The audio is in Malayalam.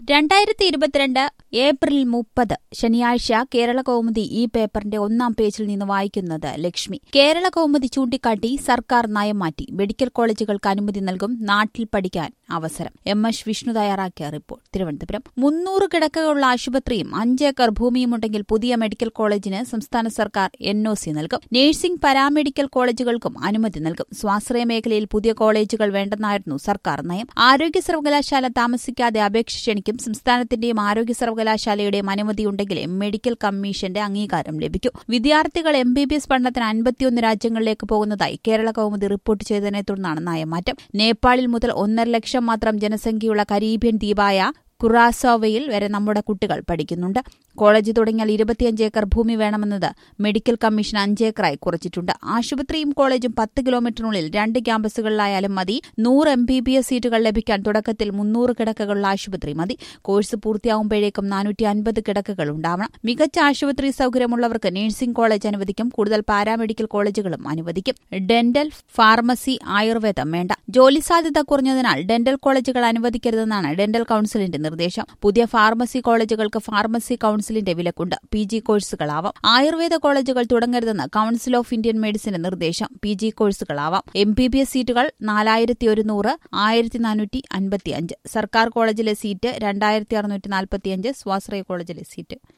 രണ്ടായിരത്തി ഇരുപത്തിരണ്ട് ഏപ്രിൽ മുപ്പത് ശനിയാഴ്ച കേരള കൗമുദി ഈ പേപ്പറിന്റെ ഒന്നാം പേജിൽ നിന്ന് വായിക്കുന്നത് ലക്ഷ്മി കേരള കൗമുദി ചൂണ്ടിക്കാട്ടി സർക്കാർ നയം മാറ്റി മെഡിക്കൽ കോളേജുകൾക്ക് അനുമതി നൽകും നാട്ടിൽ പഠിക്കാൻ അവസരം എം എസ് വിഷ്ണു തയ്യാറാക്കിയ റിപ്പോർട്ട് തിരുവനന്തപുരം മുന്നൂറ് കിടക്കകളുള്ള ആശുപത്രിയും അഞ്ചേക്കർ ഭൂമിയുമുണ്ടെങ്കിൽ പുതിയ മെഡിക്കൽ കോളേജിന് സംസ്ഥാന സർക്കാർ എൻ ഒ സി നൽകും നഴ്സിംഗ് പാരാമെഡിക്കൽ കോളേജുകൾക്കും അനുമതി നൽകും സ്വാശ്രയ മേഖലയിൽ പുതിയ കോളേജുകൾ വേണ്ടെന്നായിരുന്നു സർക്കാർ നയം ആരോഗ്യ സർവകലാശാല താമസിക്കാതെ അപേക്ഷ ക്ഷണിക്കും സംസ്ഥാനത്തിന്റെയും ആരോഗ്യ സർവകലാശാലയുടെയും അനുമതിയുണ്ടെങ്കിലേ മെഡിക്കൽ കമ്മീഷന്റെ അംഗീകാരം ലഭിക്കൂ വിദ്യാർത്ഥികൾ എം ബി ബി എസ് പഠനത്തിന് അൻപത്തിയൊന്ന് രാജ്യങ്ങളിലേക്ക് പോകുന്നതായി കേരള കൗമുദി റിപ്പോർട്ട് ചെയ്തതിനെ തുടർന്നാണ് നയമാറ്റം നേപ്പാളിൽ മുതൽ ഒന്നര ലക്ഷം മാത്രം ജനസംഖ്യയുള്ള കരീബിയൻ ദ്വീപായ കുറാസോവയിൽ വരെ നമ്മുടെ കുട്ടികൾ പഠിക്കുന്നുണ്ട് കോളേജ് തുടങ്ങിയാൽ ഇരുപത്തിയഞ്ച് ഏക്കർ ഭൂമി വേണമെന്നത് മെഡിക്കൽ കമ്മീഷൻ അഞ്ചേക്കറായി കുറച്ചിട്ടുണ്ട് ആശുപത്രിയും കോളേജും പത്ത് കിലോമീറ്ററിനുള്ളിൽ രണ്ട് ക്യാമ്പസുകളിലായാലും മതി നൂറ് എം ബി ബി എസ് സീറ്റുകൾ ലഭിക്കാൻ തുടക്കത്തിൽ മുന്നൂറ് കിടക്കകളുള്ള ആശുപത്രി മതി കോഴ്സ് പൂർത്തിയാകുമ്പോഴേക്കും നാനൂറ്റി അൻപത് കിടക്കകൾ ഉണ്ടാവണം മികച്ച ആശുപത്രി സൗകര്യമുള്ളവർക്ക് നഴ്സിംഗ് കോളേജ് അനുവദിക്കും കൂടുതൽ പാരാമെഡിക്കൽ കോളേജുകളും അനുവദിക്കും ഡെന്റൽ ഫാർമസി ആയുർവേദം വേണ്ട ജോലി സാധ്യത കുറഞ്ഞതിനാൽ ഡെന്റൽ കോളേജുകൾ അനുവദിക്കരുതെന്നാണ് ഡെന്റൽ കൌൺസിലിന്റെ നിർദ്ദേശം പുതിയ ഫാർമസി കോളേജുകൾക്ക് ഫാർമസി കൌൺസിലിന്റെ വിലക്കുണ്ട് പി ജി കോഴ്സുകളാവാം ആയുർവേദ കോളേജുകൾ തുടങ്ങരുതെന്ന് കൌൺസിൽ ഓഫ് ഇന്ത്യൻ മെഡിസിന്റെ നിർദ്ദേശം പി ജി കോഴ്സുകളാവാം എം ബി ബി എസ് സീറ്റുകൾ നാലായിരത്തി ഒരുന്നൂറ് ആയിരത്തി നാനൂറ്റി അൻപത്തിയഞ്ച് സർക്കാർ കോളേജിലെ സീറ്റ് രണ്ടായിരത്തി അറുന്നൂറ്റി നാൽപ്പത്തിയഞ്ച് സ്വാശ്രയ കോളേജിലെ സീറ്റ്